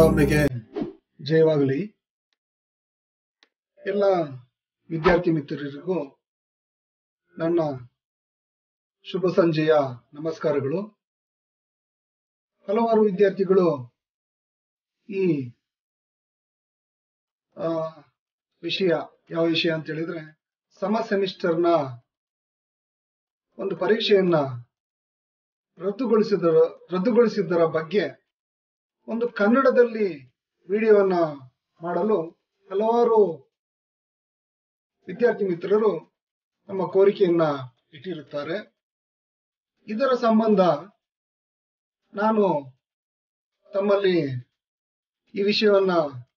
ಒಮ್ಮೆಗೆ ಜಯವಾಗಲಿ ಎಲ್ಲ ವಿದ್ಯಾರ್ಥಿ ಮಿತ್ರರಿಗೂ ನನ್ನ ಶುಭ ಸಂಜೆಯ ನಮಸ್ಕಾರಗಳು ಹಲವಾರು ವಿದ್ಯಾರ್ಥಿಗಳು ಈ ಆ, ವಿಷಯ ಯಾವ ವಿಷಯ ಅಂತ ಹೇಳಿದ್ರೆ ಸಮ ಸೆಮಿಸ್ಟರ್ನ ಒಂದು ಪರೀಕ್ಷೆಯನ್ನ ರದ್ದುಗೊಳಿಸಿದರ ರದ್ದುಗೊಳಿಸಿದ್ದರ ಬಗ್ಗೆ ಒಂದು ಕನ್ನಡದಲ್ಲಿ ವಿಡಿಯೋವನ್ನ ಮಾಡಲು ಹಲವಾರು ವಿದ್ಯಾರ್ಥಿ ಮಿತ್ರರು ನಮ್ಮ ಕೋರಿಕೆಯನ್ನ ಇಟ್ಟಿರುತ್ತಾರೆ ಇದರ ಸಂಬಂಧ ನಾನು ತಮ್ಮಲ್ಲಿ ಈ ವಿಷಯವನ್ನ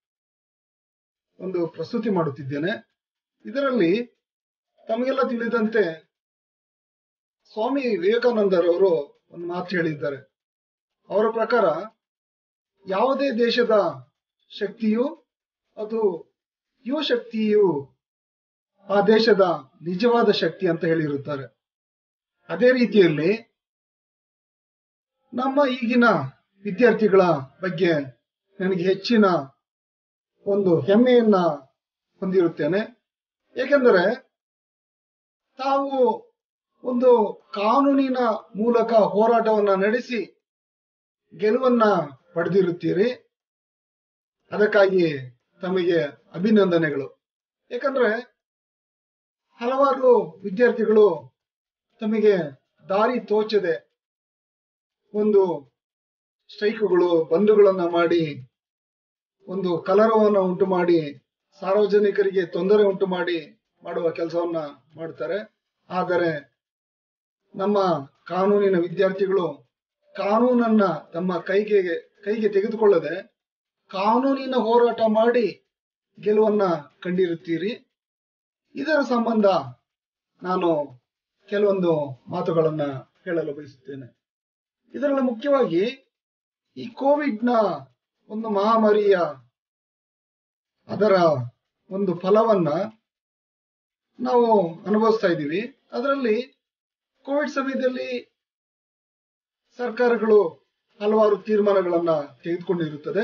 ಒಂದು ಪ್ರಸ್ತುತಿ ಮಾಡುತ್ತಿದ್ದೇನೆ ಇದರಲ್ಲಿ ತಮಗೆಲ್ಲ ತಿಳಿದಂತೆ ಸ್ವಾಮಿ ವಿವೇಕಾನಂದರವರು ಒಂದು ಮಾತು ಹೇಳಿದ್ದಾರೆ ಅವರ ಪ್ರಕಾರ ಯಾವುದೇ ದೇಶದ ಶಕ್ತಿಯು ಅದು ಯುವ ಶಕ್ತಿಯು ಆ ದೇಶದ ನಿಜವಾದ ಶಕ್ತಿ ಅಂತ ಹೇಳಿರುತ್ತಾರೆ ಅದೇ ರೀತಿಯಲ್ಲಿ ನಮ್ಮ ಈಗಿನ ವಿದ್ಯಾರ್ಥಿಗಳ ಬಗ್ಗೆ ನನಗೆ ಹೆಚ್ಚಿನ ಒಂದು ಹೆಮ್ಮೆಯನ್ನ ಹೊಂದಿರುತ್ತೇನೆ ಏಕೆಂದರೆ ತಾವು ಒಂದು ಕಾನೂನಿನ ಮೂಲಕ ಹೋರಾಟವನ್ನ ನಡೆಸಿ ಗೆಲುವನ್ನ ಪಡೆದಿರುತ್ತೀರಿ ಅದಕ್ಕಾಗಿ ತಮಗೆ ಅಭಿನಂದನೆಗಳು ಯಾಕಂದ್ರೆ ಹಲವಾರು ವಿದ್ಯಾರ್ಥಿಗಳು ತಮಗೆ ದಾರಿ ತೋಚದೆ ಒಂದು ಸ್ಟ್ರೈಕ್ಗಳು ಬಂಧುಗಳನ್ನ ಮಾಡಿ ಒಂದು ಕಲರವನ್ನ ಉಂಟು ಮಾಡಿ ಸಾರ್ವಜನಿಕರಿಗೆ ತೊಂದರೆ ಉಂಟು ಮಾಡಿ ಮಾಡುವ ಕೆಲಸವನ್ನ ಮಾಡ್ತಾರೆ ಆದರೆ ನಮ್ಮ ಕಾನೂನಿನ ವಿದ್ಯಾರ್ಥಿಗಳು ಕಾನೂನನ್ನ ತಮ್ಮ ಕೈಗೆ ಕೈಗೆ ತೆಗೆದುಕೊಳ್ಳದೆ ಕಾನೂನಿನ ಹೋರಾಟ ಮಾಡಿ ಗೆಲುವನ್ನ ಕಂಡಿರುತ್ತೀರಿ ಇದರ ಸಂಬಂಧ ನಾನು ಕೆಲವೊಂದು ಮಾತುಗಳನ್ನ ಹೇಳಲು ಬಯಸುತ್ತೇನೆ ಇದರಲ್ಲಿ ಮುಖ್ಯವಾಗಿ ಈ ಕೋವಿಡ್ ನ ಒಂದು ಮಹಾಮಾರಿಯ ಅದರ ಒಂದು ಫಲವನ್ನ ನಾವು ಅನುಭವಿಸ್ತಾ ಇದ್ದೀವಿ ಅದರಲ್ಲಿ ಕೋವಿಡ್ ಸಮಯದಲ್ಲಿ ಸರ್ಕಾರಗಳು ಹಲವಾರು ತೀರ್ಮಾನಗಳನ್ನ ತೆಗೆದುಕೊಂಡಿರುತ್ತದೆ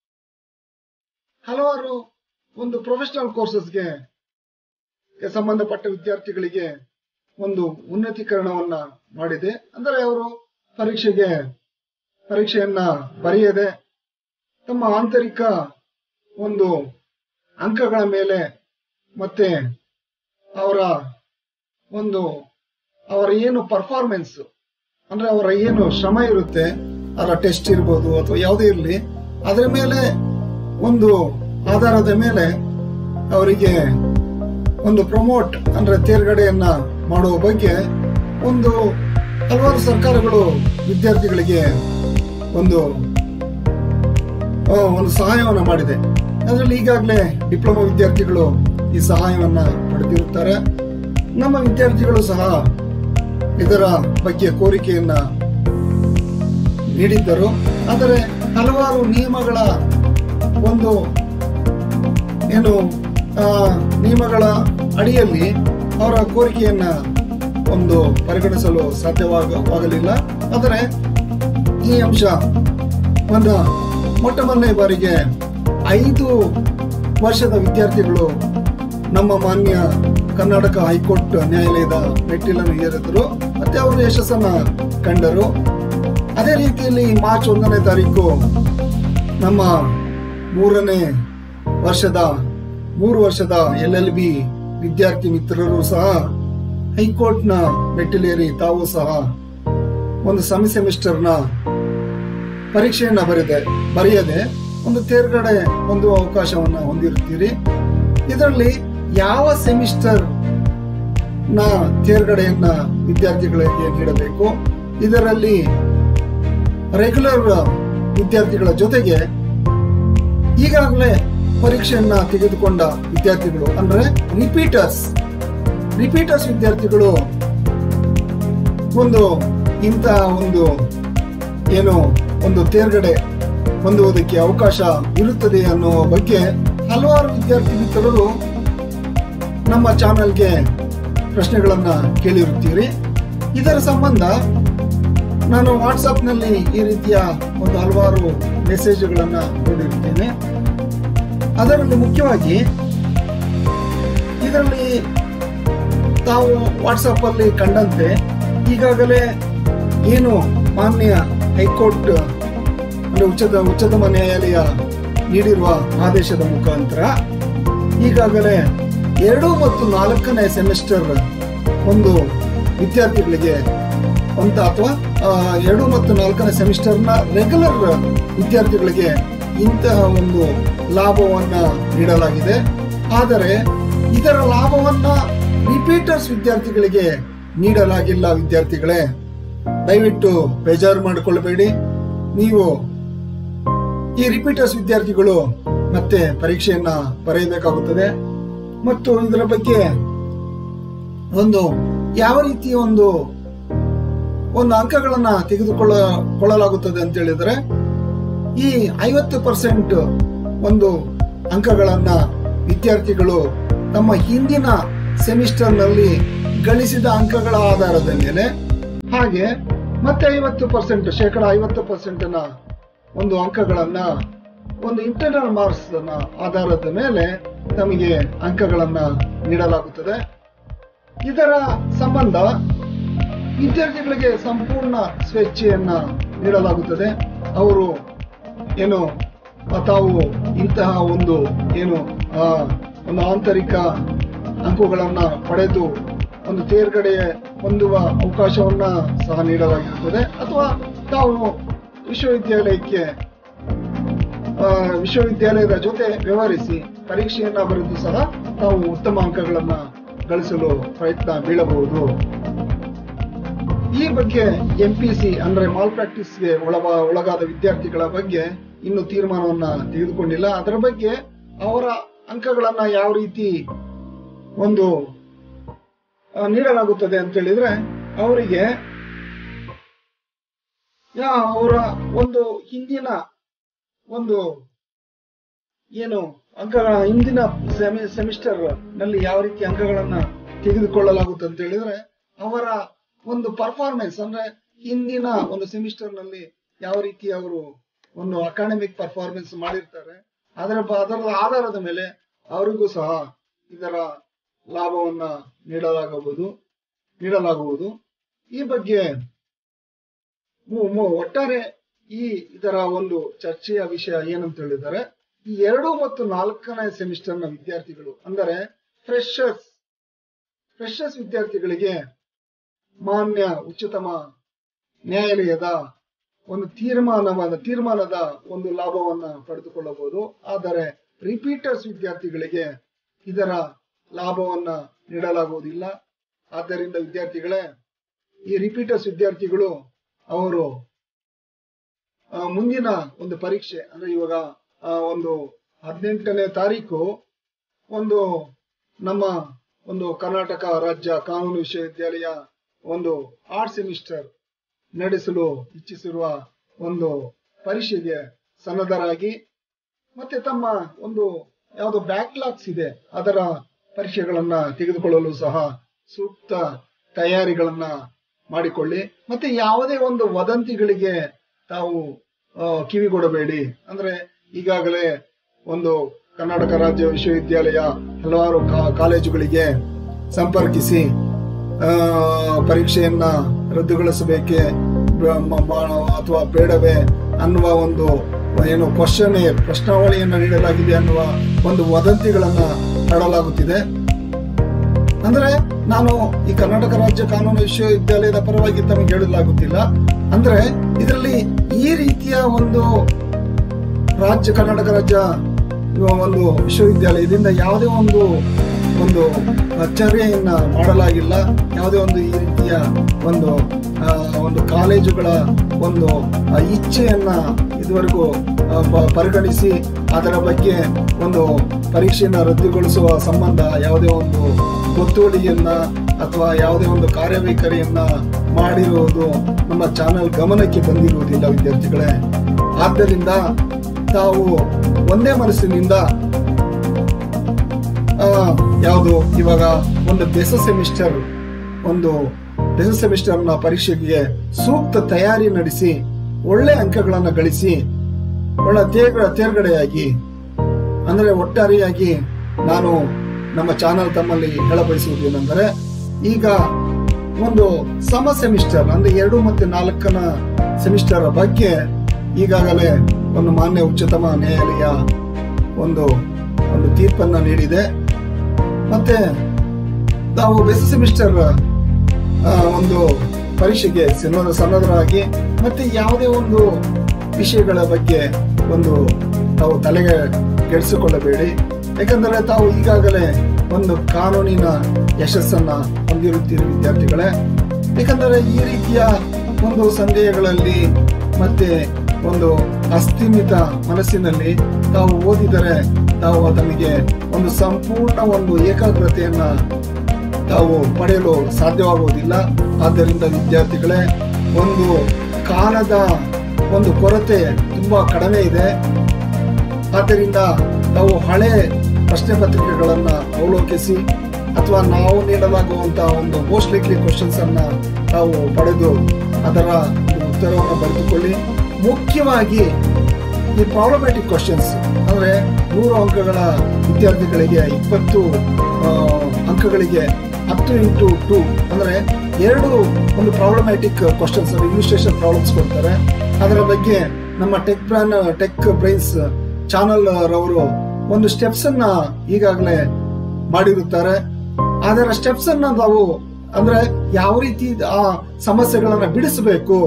ಹಲವಾರು ಒಂದು ಪ್ರೊಫೆಷನಲ್ ಕೋರ್ಸಸ್ಗೆ ಸಂಬಂಧಪಟ್ಟ ವಿದ್ಯಾರ್ಥಿಗಳಿಗೆ ಒಂದು ಉನ್ನತೀಕರಣವನ್ನ ಮಾಡಿದೆ ಅಂದರೆ ಅವರು ಪರೀಕ್ಷೆಗೆ ಪರೀಕ್ಷೆಯನ್ನ ಬರೆಯದೆ ತಮ್ಮ ಆಂತರಿಕ ಒಂದು ಅಂಕಗಳ ಮೇಲೆ ಮತ್ತೆ ಅವರ ಒಂದು ಅವರ ಏನು ಪರ್ಫಾರ್ಮೆನ್ಸ್ ಅಂದ್ರೆ ಅವರ ಏನು ಶ್ರಮ ಇರುತ್ತೆ ಅದರ ಟೆಸ್ಟ್ ಇರ್ಬೋದು ಅಥವಾ ಯಾವುದೇ ಇರಲಿ ಅದರ ಮೇಲೆ ಒಂದು ಆಧಾರದ ಮೇಲೆ ಅವರಿಗೆ ಒಂದು ಪ್ರಮೋಟ್ ಅಂದ್ರೆ ತೇರ್ಗಡೆಯನ್ನ ಮಾಡುವ ಬಗ್ಗೆ ಒಂದು ಹಲವಾರು ಸರ್ಕಾರಗಳು ವಿದ್ಯಾರ್ಥಿಗಳಿಗೆ ಒಂದು ಆ, ಒಂದು ಸಹಾಯವನ್ನ ಮಾಡಿದೆ ಅದರಲ್ಲಿ ಈಗಾಗಲೇ ಡಿಪ್ಲೊಮಾ ವಿದ್ಯಾರ್ಥಿಗಳು ಈ ಸಹಾಯವನ್ನ ಪಡೆದಿರುತ್ತಾರೆ ನಮ್ಮ ವಿದ್ಯಾರ್ಥಿಗಳು ಸಹ ಇದರ ಬಗ್ಗೆ ಕೋರಿಕೆಯನ್ನ ನೀಡಿದ್ದರು ಆದರೆ ಹಲವಾರು ನಿಯಮಗಳ ಒಂದು ಏನು ಆ, ನಿಯಮಗಳ ಅಡಿಯಲ್ಲಿ ಅವರ ಕೋರಿಕೆಯನ್ನ ಒಂದು ಪರಿಗಣಿಸಲು ಸಾಧ್ಯವಾಗಲಿಲ್ಲ ಆದರೆ ಈ ಅಂಶ ಒಂದು ಮೊಟ್ಟ ಮೊದಲನೇ ಬಾರಿಗೆ ಐದು ವರ್ಷದ ವಿದ್ಯಾರ್ಥಿಗಳು ನಮ್ಮ ಮಾನ್ಯ ಕರ್ನಾಟಕ ಹೈಕೋರ್ಟ್ ನ್ಯಾಯಾಲಯದ ಮೆಟ್ಟಿಲನ್ನು ಏರಿದ್ರು ಮತ್ತೆ ಅವರು ಯಶಸ್ಸನ್ನ ಕಂಡರು ಅದೇ ರೀತಿಯಲ್ಲಿ ಮಾರ್ಚ್ ಒಂದನೇ ತಾರೀಕು ನಮ್ಮ ಮೂರನೇ ವರ್ಷದ ಮೂರು ವರ್ಷದ ಎಲ್ ಎಲ್ ಬಿ ವಿದ್ಯಾರ್ಥಿ ಮಿತ್ರರು ಸಹ ಹೈಕೋರ್ಟ್ನ ಮೆಟ್ಟಿಲೇರಿ ತಾವು ಸಹ ಒಂದು ಸೆಮಿ ಸೆಮಿಸ್ಟರ್ನ ಪರೀಕ್ಷೆಯನ್ನ ಬರೆದೆ ಬರೆಯದೆ ಒಂದು ತೇರ್ಗಡೆ ಹೊಂದುವ ಅವಕಾಶವನ್ನ ಹೊಂದಿರುತ್ತೀರಿ ಇದರಲ್ಲಿ ಯಾವ ಸೆಮಿಸ್ಟರ್ ನ ತೇರ್ಗಡೆಯನ್ನ ವಿದ್ಯಾರ್ಥಿಗಳಿಗೆ ನೀಡಬೇಕು ಇದರಲ್ಲಿ ರೆಗ್ಯುಲರ್ ವಿದ್ಯಾರ್ಥಿಗಳ ಜೊತೆಗೆ ಈಗಾಗಲೇ ಪರೀಕ್ಷೆಯನ್ನ ತೆಗೆದುಕೊಂಡ ವಿದ್ಯಾರ್ಥಿಗಳು ಅಂದ್ರೆ ರಿಪೀಟರ್ಸ್ ರಿಪೀಟರ್ಸ್ ವಿದ್ಯಾರ್ಥಿಗಳು ಒಂದು ಇಂಥ ಒಂದು ಏನು ಒಂದು ತೇರ್ಗಡೆ ಹೊಂದುವುದಕ್ಕೆ ಅವಕಾಶ ಇರುತ್ತದೆ ಅನ್ನುವ ಬಗ್ಗೆ ಹಲವಾರು ವಿದ್ಯಾರ್ಥಿ ಮಿತ್ರರು ನಮ್ಮ ಚಾನೆಲ್ಗೆ ಪ್ರಶ್ನೆಗಳನ್ನ ಕೇಳಿರುತ್ತೀರಿ ಇದರ ಸಂಬಂಧ ನಾನು ವಾಟ್ಸಪ್ನಲ್ಲಿ ಈ ರೀತಿಯ ಒಂದು ಹಲವಾರು ಮೆಸೇಜ್ಗಳನ್ನು ನೋಡಿರ್ತೇನೆ ಅದರಲ್ಲಿ ಮುಖ್ಯವಾಗಿ ಇದರಲ್ಲಿ ತಾವು ವಾಟ್ಸಪ್ ಅಲ್ಲಿ ಕಂಡಂತೆ ಈಗಾಗಲೇ ಏನು ಮಾನ್ಯ ಹೈಕೋರ್ಟ್ ಅಂದ್ರೆ ಉಚ್ಚತ ಉಚ್ಚತಮ ನ್ಯಾಯಾಲಯ ನೀಡಿರುವ ಆದೇಶದ ಮುಖಾಂತರ ಈಗಾಗಲೇ ಎರಡು ಮತ್ತು ನಾಲ್ಕನೇ ಸೆಮಿಸ್ಟರ್ ಒಂದು ವಿದ್ಯಾರ್ಥಿಗಳಿಗೆ ಅಂತ ಅಥವಾ ಆ, ಎರಡು ಮತ್ತು ನಾಲ್ಕನೇ ಸೆಮಿಸ್ಟರ್ನ ರೆಗ್ಯುಲರ್ ವಿದ್ಯಾರ್ಥಿಗಳಿಗೆ ಇಂತಹ ಒಂದು ಲಾಭವನ್ನ ನೀಡಲಾಗಿದೆ ಆದರೆ ಇದರ ಲಾಭವನ್ನ ರಿಪೀಟರ್ಸ್ ವಿದ್ಯಾರ್ಥಿಗಳಿಗೆ ನೀಡಲಾಗಿಲ್ಲ ವಿದ್ಯಾರ್ಥಿಗಳೇ ದಯವಿಟ್ಟು ಬೇಜಾರು ಮಾಡಿಕೊಳ್ಳಬೇಡಿ ನೀವು ಈ ರಿಪೀಟರ್ಸ್ ವಿದ್ಯಾರ್ಥಿಗಳು ಮತ್ತೆ ಪರೀಕ್ಷೆಯನ್ನ ಬರೆಯಬೇಕಾಗುತ್ತದೆ ಮತ್ತು ಇದರ ಬಗ್ಗೆ ಒಂದು ಯಾವ ರೀತಿಯ ಒಂದು ಒಂದು ಅಂಕಗಳನ್ನ ತೆಗೆದುಕೊಳ್ಳ ಕೊಳ್ಳಲಾಗುತ್ತದೆ ಅಂತ ಹೇಳಿದ್ರೆ ಈ ಐವತ್ತು ಪರ್ಸೆಂಟ್ ಒಂದು ಅಂಕಗಳನ್ನ ವಿದ್ಯಾರ್ಥಿಗಳು ತಮ್ಮ ಹಿಂದಿನ ಸೆಮಿಸ್ಟರ್ ನಲ್ಲಿ ಗಳಿಸಿದ ಅಂಕಗಳ ಆಧಾರದ ಮೇಲೆ ಹಾಗೆ ಮತ್ತೆ ಐವತ್ತು ಪರ್ಸೆಂಟ್ ಶೇಕಡ ಐವತ್ತು ಪರ್ಸೆಂಟ್ ನ ಒಂದು ಅಂಕಗಳನ್ನ ಒಂದು ಇಂಟರ್ನಲ್ ಮಾರ್ಕ್ಸ್ ಆಧಾರದ ಮೇಲೆ ತಮಗೆ ಅಂಕಗಳನ್ನ ನೀಡಲಾಗುತ್ತದೆ ಇದರ ಸಂಬಂಧ ವಿದ್ಯಾರ್ಥಿಗಳಿಗೆ ಸಂಪೂರ್ಣ ಸ್ವೇಚ್ಛೆಯನ್ನ ನೀಡಲಾಗುತ್ತದೆ ಅವರು ಏನು ಆ, ತಾವು ಇಂತಹ ಒಂದು ಏನು ಆ, ಒಂದು ಆಂತರಿಕ ಅಂಕಗಳನ್ನ ಪಡೆದು ಒಂದು ತೇರ್ಗಡೆ ಹೊಂದುವ ಅವಕಾಶವನ್ನ ಸಹ ನೀಡಲಾಗಿರುತ್ತದೆ ಅಥವಾ ತಾವು ವಿಶ್ವವಿದ್ಯಾಲಯಕ್ಕೆ ಆ, ವಿಶ್ವವಿದ್ಯಾಲಯದ ಜೊತೆ ವ್ಯವಹರಿಸಿ ಪರೀಕ್ಷೆಯನ್ನ ಬರೆದು ಸಹ ತಾವು ಉತ್ತಮ ಅಂಕಗಳನ್ನ ಗಳಿಸಲು ಪ್ರಯತ್ನ ಬೀಳಬಹುದು ಈ ಬಗ್ಗೆ ಎಂಪಿಸಿ ಅಂದ್ರೆ ಮಾಲ್ ಪ್ರಾಕ್ಟೀಸ್ಗೆ ಒಳಗ ಒಳಗಾದ ವಿದ್ಯಾರ್ಥಿಗಳ ಬಗ್ಗೆ ಇನ್ನು ತೀರ್ಮಾನವನ್ನ ತೆಗೆದುಕೊಂಡಿಲ್ಲ ಅದರ ಬಗ್ಗೆ ಅವರ ಅಂಕಗಳನ್ನ ಯಾವ ರೀತಿ ಒಂದು ಆ, ನೀಡಲಾಗುತ್ತದೆ ಅಂತ ಹೇಳಿದ್ರೆ ಅವರಿಗೆ ಯಾ- ಅವರ ಒಂದು ಹಿಂದಿನ ಒಂದು ಏನು ಅಂಕಗಳ ಹಿಂದಿನ ಸೆಮಿ ಸೆಮಿಸ್ಟರ್ ನಲ್ಲಿ ಯಾವ ರೀತಿ ಅಂಕಗಳನ್ನ ತೆಗೆದುಕೊಳ್ಳಲಾಗುತ್ತೆ ಅಂತ ಹೇಳಿದ್ರೆ ಅವರ ಒಂದು ಪರ್ಫಾರ್ಮೆನ್ಸ್ ಅಂದ್ರೆ ಹಿಂದಿನ ಒಂದು ಸೆಮಿಸ್ಟರ್ ನಲ್ಲಿ ಯಾವ ರೀತಿ ಅವರು ಒಂದು ಅಕಾಡೆಮಿಕ್ ಪರ್ಫಾರ್ಮೆನ್ಸ್ ಮಾಡಿರ್ತಾರೆ ಅದರ ಬ- ಅದರ ಆಧಾರದ ಮೇಲೆ ಅವರಿಗೂ ಸಹ ಇದರ ಲಾಭವನ್ನ ನೀಡಲಾಗಬಹುದು ನೀಡಲಾಗುವುದು ಈ ಬಗ್ಗೆ ಮು- ಮು- ಒಟ್ಟಾರೆ ಈ ಇದರ ಒಂದು ಚರ್ಚೆಯ ವಿಷಯ ಏನಂತ ಹೇಳಿದರೆ ಈ ಎರಡು ಮತ್ತು ನಾಲ್ಕನೇ ಸೆಮಿಸ್ಟರ್ ನ ವಿದ್ಯಾರ್ಥಿಗಳು ಅಂದರೆ ಫ್ರೆಶರ್ಸ್ ಫ್ರೆಶರ್ಸ್ ವಿದ್ಯಾರ್ಥಿಗಳಿಗೆ ಮಾನ್ಯ ಉಚ್ಚತಮ ನ್ಯಾಯಾಲಯದ ಒಂದು ತೀರ್ಮಾನವಾದ ತೀರ್ಮಾನದ ಒಂದು ಲಾಭವನ್ನ ಪಡೆದುಕೊಳ್ಳಬಹುದು ಆದರೆ ರಿಪೀಟರ್ಸ್ ವಿದ್ಯಾರ್ಥಿಗಳಿಗೆ ಇದರ ಲಾಭವನ್ನ ನೀಡಲಾಗುವುದಿಲ್ಲ ಆದ್ದರಿಂದ ವಿದ್ಯಾರ್ಥಿಗಳೇ ಈ ರಿಪೀಟರ್ಸ್ ವಿದ್ಯಾರ್ಥಿಗಳು ಅವರು ಆ, ಮುಂದಿನ ಒಂದು ಪರೀಕ್ಷೆ ಅಂದ್ರೆ ಇವಾಗ ಆ, ಒಂದು ಹದಿನೆಂಟನೇ ತಾರೀಕು ಒಂದು ನಮ್ಮ ಒಂದು ಕರ್ನಾಟಕ ರಾಜ್ಯ ಕಾನೂನು ವಿಶ್ವವಿದ್ಯಾಲಯ ಒಂದು ಆರ್ಟ್ ಸೆಮಿಸ್ಟರ್ ನಡೆಸಲು ಇಚ್ಛಿಸಿರುವ ಒಂದು ಪರೀಕ್ಷೆಗೆ ಸನ್ನದ್ಧರಾಗಿ ಮತ್ತೆ ತಮ್ಮ ಒಂದು ಯಾವುದು ಬ್ಯಾಕ್ಲಾಗ್ಸ್ ಇದೆ ಅದರ ಪರೀಕ್ಷೆಗಳನ್ನ ತೆಗೆದುಕೊಳ್ಳಲು ಸಹ ಸೂಕ್ತ ತಯಾರಿಗಳನ್ನ ಮಾಡಿಕೊಳ್ಳಿ ಮತ್ತೆ ಯಾವುದೇ ಒಂದು ವದಂತಿಗಳಿಗೆ ತಾವು ಆ, ಕಿವಿಗೊಡಬೇಡಿ ಅಂದ್ರೆ ಈಗಾಗಲೇ ಒಂದು ಕರ್ನಾಟಕ ರಾಜ್ಯ ವಿಶ್ವವಿದ್ಯಾಲಯ ಹಲವಾರು ಕಾ- ಕಾಲೇಜುಗಳಿಗೆ ಸಂಪರ್ಕಿಸಿ ಆ, ಪರೀಕ್ಷೆಯನ್ನ ರದ್ದುಗೊಳಿಸಬೇಕೆ ಬ- ಮ- ಮ- ಅಥವಾ ಬೇಡವೇ ಅನ್ನುವ ಒಂದು ಏನು ಕ್ವಶನ್ ಪ್ರಶ್ನಾವಳಿಯನ್ನ ನೀಡಲಾಗಿದೆ ಅನ್ನುವ ಒಂದು ವದಂತಿಗಳನ್ನ ಹರಡಲಾಗುತ್ತಿದೆ ಅಂದ್ರೆ ನಾನು ಈ ಕರ್ನಾಟಕ ರಾಜ್ಯ ಕಾನೂನು ವಿಶ್ವವಿದ್ಯಾಲಯದ ಪರವಾಗಿ ತಮಗೆ ಹೇಳಲಾಗುತ್ತಿಲ್ಲ ಅಂದ್ರೆ ಇದರಲ್ಲಿ ಈ ರೀತಿಯ ಒಂದು ರಾಜ್ಯ ಕರ್ನಾಟಕ ರಾಜ್ಯ ಒಂದು ವಿಶ್ವವಿದ್ಯಾಲಯದಿಂದ ಯಾವುದೇ ಒಂದು ಒಂದು ಚರ್ಯೆಯನ್ನ ಮಾಡಲಾಗಿಲ್ಲ ಯಾವುದೇ ಒಂದು ಈ ರೀತಿಯ ಒಂದು ಆ, ಒಂದು ಕಾಲೇಜುಗಳ ಒಂದು ಆ, ಇಚ್ಛೆಯನ್ನ ಇದುವರೆಗೂ ಆ, ಪ- ಪರಿಗಣಿಸಿ ಅದರ ಬಗ್ಗೆ ಒಂದು ಪರೀಕ್ಷೆಯನ್ನ ರದ್ದುಗೊಳಿಸುವ ಸಂಬಂಧ ಯಾವುದೇ ಒಂದು ಗೊತ್ತುವಳಿಯನ್ನ ಅಥವಾ ಯಾವುದೇ ಒಂದು ಕಾರ್ಯವೈಖರಿಯನ್ನ ಮಾಡಿರುವುದು ನಮ್ಮ ಚಾನೆಲ್ ಗಮನಕ್ಕೆ ಬಂದಿರುವುದಿಲ್ಲ ವಿದ್ಯಾರ್ಥಿಗಳೇ ಆದ್ದರಿಂದ ತಾವು ಒಂದೇ ಮನಸ್ಸಿನಿಂದ ಆ, ಯಾವುದು ಇವಾಗ ಒಂದು ಬೆಸ ಸೆಮಿಸ್ಟರ್ ಒಂದು ಬೆಸ ಸೆಮಿಸ್ಟರ್ ನ ಪರೀಕ್ಷೆಗೆ ಸೂಕ್ತ ತಯಾರಿ ನಡೆಸಿ ಒಳ್ಳೆ ಅಂಕಗಳನ್ನು ಗಳಿಸಿ ಒಳ್ಳೆ ತೇರ್ಗ ತೇರ್ಗಡೆಯಾಗಿ ಅಂದ್ರೆ ಒಟ್ಟಾರೆಯಾಗಿ ನಾನು ನಮ್ಮ ಚಾನಲ್ ತಮ್ಮಲ್ಲಿ ಹೇಳಬಯಸುವುದೇನೆಂದರೆ ಈಗ ಒಂದು ಸಮ ಸೆಮಿಸ್ಟರ್ ಅಂದ್ರೆ ಎರಡು ಮತ್ತು ನಾಲ್ಕನ ಸೆಮಿಸ್ಟರ್ ಬಗ್ಗೆ ಈಗಾಗಲೇ ಒಂದು ಮಾನ್ಯ ಉಚ್ಚತಮ ನ್ಯಾಯಾಲಯ ಒಂದು ಒಂದು ತೀರ್ಪನ್ನ ನೀಡಿದೆ ಮತ್ತೆ ನಾವು ಬೆಸ್ಟ್ ಸೆಮಿಸ್ಟರ್ ಆ, ಒಂದು ಪರೀಕ್ಷೆಗೆ ಸನ್ನದ ಸನ್ನದ್ಧರಾಗಿ ಮತ್ತೆ ಯಾವುದೇ ಒಂದು ವಿಷಯಗಳ ಬಗ್ಗೆ ಒಂದು ತಾವು ತಲೆಗೆ ಕೆಡಿಸಿಕೊಳ್ಳಬೇಡಿ ಯಾಕಂದರೆ ತಾವು ಈಗಾಗಲೇ ಒಂದು ಕಾನೂನಿನ ಯಶಸ್ಸನ್ನ ಹೊಂದಿರುತ್ತೀರಿ ವಿದ್ಯಾರ್ಥಿಗಳೇ ಯಾಕಂದರೆ ಈ ರೀತಿಯ ಒಂದು ಸಂದೇಹಗಳಲ್ಲಿ ಮತ್ತೆ ಒಂದು ಅಸ್ಥಿಮಿತ ಮನಸ್ಸಿನಲ್ಲಿ ತಾವು ಓದಿದರೆ ತಾವು ತಮಗೆ ಒಂದು ಸಂಪೂರ್ಣ ಒಂದು ಏಕಾಗ್ರತೆಯನ್ನ ತಾವು ಪಡೆಯಲು ಸಾಧ್ಯವಾಗುವುದಿಲ್ಲ ಆದ್ದರಿಂದ ವಿದ್ಯಾರ್ಥಿಗಳೇ ಒಂದು ಕಾಲದ ಒಂದು ಕೊರತೆ ತುಂಬಾ ಕಡಿಮೆ ಇದೆ ಆದ್ದರಿಂದ ತಾವು ಹಳೆ ಪ್ರಶ್ನೆ ಪತ್ರಿಕೆಗಳನ್ನ ಅವಲೋಕಿಸಿ ಅಥವಾ ನಾವು ನೀಡಲಾಗುವಂತಹ ಒಂದು ಮೋಸ್ಟ್ ಲೈಕ್ಲಿ ಕ್ವಶನ್ಸ್ ಅನ್ನ ತಾವು ಪಡೆದು ಅದರ ಒಂದು ಉತ್ತರವನ್ನು ಬರೆದುಕೊಳ್ಳಿ ಮುಖ್ಯವಾಗಿ ಈ ಪ್ರಾಬ್ಲಮ್ಯಾಟಿಕ್ ಕ್ವಶನ್ಸ್ ಅಂದ್ರೆ ನೂರು ಅಂಕಗಳ ವಿದ್ಯಾರ್ಥಿಗಳಿಗೆ ಇಪ್ಪತ್ತು ಆ, ಅಂಕಗಳಿಗೆ ಹತ್ತು ಇಂಟು ಟು ಅಂದ್ರೆ ಎರಡು ಒಂದು ಪ್ರಾಬ್ಲಮ್ಯಾಟಿಕ್ ಕ್ವಶನ್ಸ್ ಇನ್ವಿಸ್ಟೇಷನ್ ಪ್ರಾಬ್ಲಮ್ಸ್ ಕೊಡ್ತಾರೆ ಅದರ ಬಗ್ಗೆ ನಮ್ಮ tech bran tech brains channel ರವರು ಒಂದು ಸ್ಟೆಪ್ಸ್ ಅನ್ನ ಈಗಾಗಲೇ ಮಾಡಿರುತ್ತಾರೆ ಅದರ ಸ್ಟೆಪ್ಸ್ ಅನ್ನ ನಾವು ಅಂದ್ರೆ ಯಾವ ರೀತಿ ಆ ಸಮಸ್ಯೆಗಳನ್ನ ಬಿಡಿಸಬೇಕು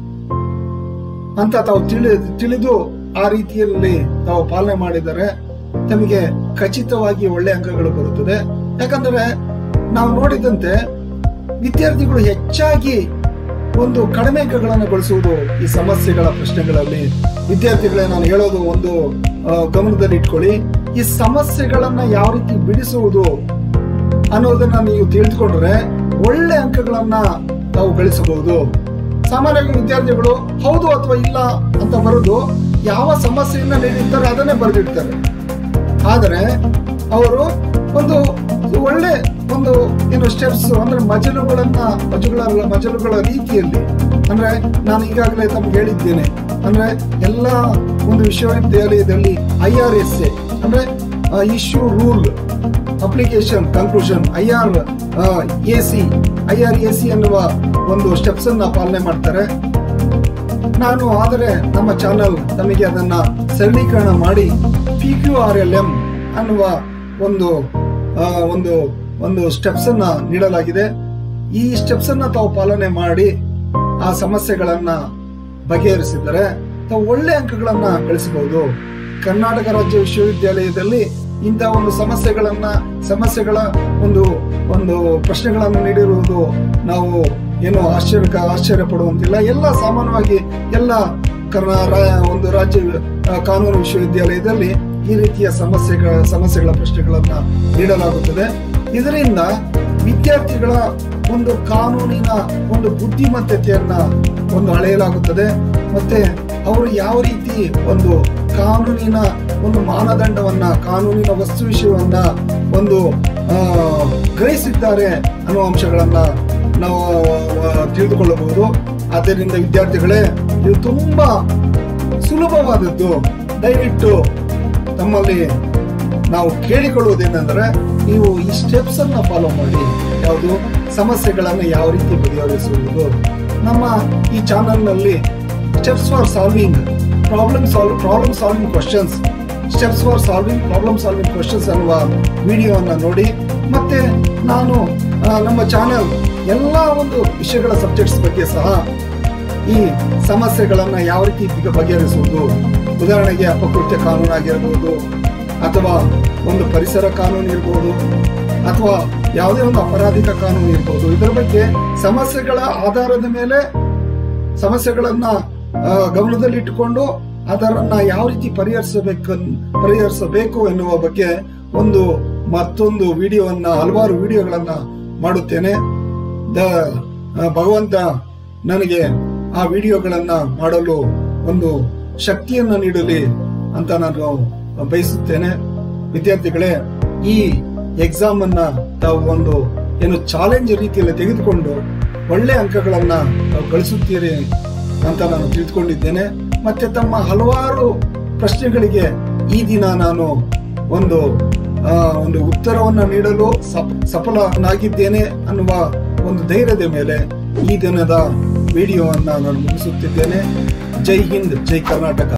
ಅಂತ ತಾವು ತಿಳಿ ತಿಳಿದು ಆ ರೀತಿಯಲ್ಲಿ ತಾವು ಪಾಲನೆ ಮಾಡಿದರೆ ತಮಗೆ ಖಚಿತವಾಗಿ ಒಳ್ಳೆ ಅಂಕಗಳು ಬರುತ್ತದೆ ಯಾಕಂದ್ರೆ ನಾವು ನೋಡಿದಂತೆ ವಿದ್ಯಾರ್ಥಿಗಳು ಹೆಚ್ಚಾಗಿ ಒಂದು ಕಡಿಮೆ ಅಂಕಗಳನ್ನು ಗಳಿಸುವುದು ಈ ಸಮಸ್ಯೆಗಳ ಪ್ರಶ್ನೆಗಳಲ್ಲಿ ವಿದ್ಯಾರ್ಥಿಗಳೇ ನಾನು ಹೇಳೋದು ಒಂದು ಆ, ಗಮನದಲ್ಲಿ ಇಟ್ಕೊಳ್ಳಿ ಈ ಸಮಸ್ಯೆಗಳನ್ನ ಯಾವ ರೀತಿ ಬಿಡಿಸುವುದು ಅನ್ನೋದನ್ನ ನೀವು ತಿಳಿದುಕೊಂಡ್ರೆ ಒಳ್ಳೆ ಅಂಕಗಳನ್ನ ತಾವು ಗಳಿಸಬಹುದು ಸಾಮಾನ್ಯವಾಗಿ ವಿದ್ಯಾರ್ಥಿಗಳು ಹೌದು ಅಥವಾ ಇಲ್ಲ ಅಂತ ಬರೆದು ಯಾವ ಸಮಸ್ಯೆಯನ್ನ ನೀಡಿರ್ತಾರೆ ಅದನ್ನೇ ಬರೆದಿರ್ತಾರೆ ಆದರೆ ಅವರು ಒಂದು ಒಳ್ಳೆ ಒಂದು ಏನು ಸ್ಟೆಪ್ಸ್ ಅಂದ್ರೆ ಮಜಲುಗಳನ್ನ ಮಜಲುಗಳ ಮಜಲುಗಳ ರೀತಿಯಲ್ಲಿ ಅಂದ್ರೆ ನಾನು ಈಗಾಗಲೇ ತಮ್ಗೆ ಹೇಳಿದ್ದೇನೆ ಅಂದ್ರೆ ಎಲ್ಲ ಒಂದು ವಿಶ್ವವಿದ್ಯಾಲಯದಲ್ಲಿ ಐ ಆರ್ ಎಸ್ ಎ ಅಂದ್ರೆ issue rule application conclusion I R A C I R A C ಅನ್ನುವ ಒಂದು ಸ್ಟೆಪ್ಸ್ ಅನ್ನ ಪಾಲನೆ ಮಾಡ್ತಾರೆ ನಾನು ಆದರೆ ನಮ್ಮ ಚಾನಲ್ ತಮಗೆ ಅದನ್ನ ಸರಳೀಕರಣ ಮಾಡಿ P Q R L M ಅನ್ನುವ ಒಂದು ಆ, ಒಂದು ಒಂದು ಸ್ಟೆಪ್ಸ್ ಅನ್ನ ನೀಡಲಾಗಿದೆ ಈ ಸ್ಟೆಪ್ಸ್ ಅನ್ನ ತಾವು ಪಾಲನೆ ಮಾಡಿ ಆ ಸಮಸ್ಯೆಗಳನ್ನ ಬಗೆಹರಿಸಿದರೆ ತಾವು ಒಳ್ಳೆ ಅಂಕಗಳನ್ನ ಗಳಿಸಬಹುದು ಕರ್ನಾಟಕ ರಾಜ್ಯ ವಿಶ್ವವಿದ್ಯಾಲಯದಲ್ಲಿ ಇಂತಹ ಒಂದು ಸಮಸ್ಯೆಗಳನ್ನ ಸಮಸ್ಯೆಗಳ ಒಂದು ಒಂದು ಪ್ರಶ್ನೆಗಳನ್ನು ನೀಡಿರುವುದು ನಾವು ಏನು ಆಶ್ಚರ್ಯ ಆಶ್ಚರ್ಯ ಪಡುವಂತಿಲ್ಲ ಎಲ್ಲ ಸಾಮಾನ್ಯವಾಗಿ ಎಲ್ಲ ಕರ್ನಾ ರಾ- ಒಂದು ರಾಜ್ಯ ಆ, ಕಾನೂನು ವಿಶ್ವವಿದ್ಯಾಲಯದಲ್ಲಿ ಈ ರೀತಿಯ ಸಮಸ್ಯೆಗಳ ಸಮಸ್ಯೆಗಳ ಪ್ರಶ್ನೆಗಳನ್ನ ನೀಡಲಾಗುತ್ತದೆ ಇದರಿಂದ ವಿದ್ಯಾರ್ಥಿಗಳ ಒಂದು ಕಾನೂನಿನ ಒಂದು ಬುದ್ಧಿಮತ್ತೆಯನ್ನ ಒಂದು ಅಳೆಯಲಾಗುತ್ತದೆ ಮತ್ತೆ ಅವರು ಯಾವ ರೀತಿ ಒಂದು ಕಾನೂನಿನ ಒಂದು ಮಾನದಂಡವನ್ನ ಕಾನೂನಿನ ವಸ್ತು ವಿಷಯವನ್ನ ಒಂದು ಆ, ಗ್ರಹಿಸಿದ್ದಾರೆ ಅನ್ನುವ ಅಂಶಗಳನ್ನ ನಾವು ಆ, ತಿಳಿದುಕೊಳ್ಳಬಹುದು ಆದ್ದರಿಂದ ವಿದ್ಯಾರ್ಥಿಗಳೇ ಇದು ತುಂಬಾ ಸುಲಭವಾದದ್ದು ದಯವಿಟ್ಟು ತಮ್ಮಲ್ಲಿ ನಾವು ಕೇಳಿಕೊಳ್ಳುವುದೇನೆಂದರೆ ನೀವು ಈ ಸ್ಟೆಪ್ಸ್ ಅನ್ನ ಫಾಲೋ ಮಾಡಿ ಯಾವುದು ಸಮಸ್ಯೆಗಳನ್ನ ಯಾವ ರೀತಿ ಬಗೆಹರಿಸುವುದು ನಮ್ಮ ಈ ಚಾನೆಲ್ ನಲ್ಲಿ steps for solving problem solve problem solving questions steps for solving problem solving questions ಅನ್ನುವ ವಿಡಿಯೋವನ್ನ ನೋಡಿ ಮತ್ತೆ ನಾನು ಆ, ನಮ್ಮ ಚಾನೆಲ್ ಎಲ್ಲಾ ಒಂದು ವಿಷಯಗಳ ಸಬ್ಜೆಕ್ಟ್ಸ್ ಬಗ್ಗೆ ಸಹ ಈ ಸಮಸ್ಯೆಗಳನ್ನ ಯಾವ ರೀತಿ ಬಗೆ- ಬಗೆಹರಿಸುವುದು ಉದಾಹರಣೆಗೆ ಅಪಕೃತ್ಯ ಕಾನೂನು ಆಗಿರಬಹುದು ಅಥವಾ ಒಂದು ಪರಿಸರ ಕಾನೂನು ಇರಬಹುದು ಅಥವಾ ಯಾವುದೇ ಒಂದು ಅಪರಾಧಿಕ ಕಾನೂನು ಇರಬಹುದು ಇದರ ಬಗ್ಗೆ ಸಮಸ್ಯೆಗಳ ಆಧಾರದ ಮೇಲೆ ಸಮಸ್ಯೆಗಳನ್ನ ಆ, ಗಮನದಲ್ಲಿಟ್ಟುಕೊಂಡು ಅದರನ್ನ ಯಾವ ರೀತಿ ಪರಿಹರಿಸಬೇಕು ಪರಿಹರಿಸಬೇಕು ಎನ್ನುವ ಬಗ್ಗೆ ಒಂದು ಮತ್ತೊಂದು ವಿಡಿಯೋವನ್ನ ಹಲವಾರು ವಿಡಿಯೋಗಳನ್ನ ಮಾಡುತ್ತೇನೆ ದ ಆ, ಭಗವಂತ ನನಗೆ ಆ ವಿಡಿಯೋಗಳನ್ನ ಮಾಡಲು ಒಂದು ಶಕ್ತಿಯನ್ನ ನೀಡಲಿ ಅಂತ ನಾನು ಬಯಸುತ್ತೇನೆ ವಿದ್ಯಾರ್ಥಿಗಳೇ ಈ ಎಕ್ಸಾಮ್ ಅನ್ನ ತಾವು ಒಂದು ಏನು ಚಾಲೆಂಜ್ ರೀತಿಯಲ್ಲಿ ತೆಗೆದುಕೊಂಡು ಒಳ್ಳೆ ಅಂಕಗಳನ್ನ ತಾವು ಗಳಿಸುತ್ತೀರಿ ಅಂತ ನಾನು ತಿಳಿದುಕೊಂಡಿದ್ದೇನೆ ಮತ್ತೆ ತಮ್ಮ ಹಲವಾರು ಪ್ರಶ್ನೆಗಳಿಗೆ ಈ ದಿನ ನಾನು ಒಂದು ಆ, ಒಂದು ಉತ್ತರವನ್ನ ನೀಡಲು ಸಫ- ಸಫಲನಾಗಿದ್ದೇನೆ ಅನ್ನುವ ಒಂದು ಧೈರ್ಯದ ಮೇಲೆ ಈ ದಿನದ ವಿಡಿಯೋವನ್ನ ನಾನು ಮುಗಿಸುತ್ತಿದ್ದೇನೆ ಜೈ ಹಿಂದ್ ಜೈ ಕರ್ನಾಟಕ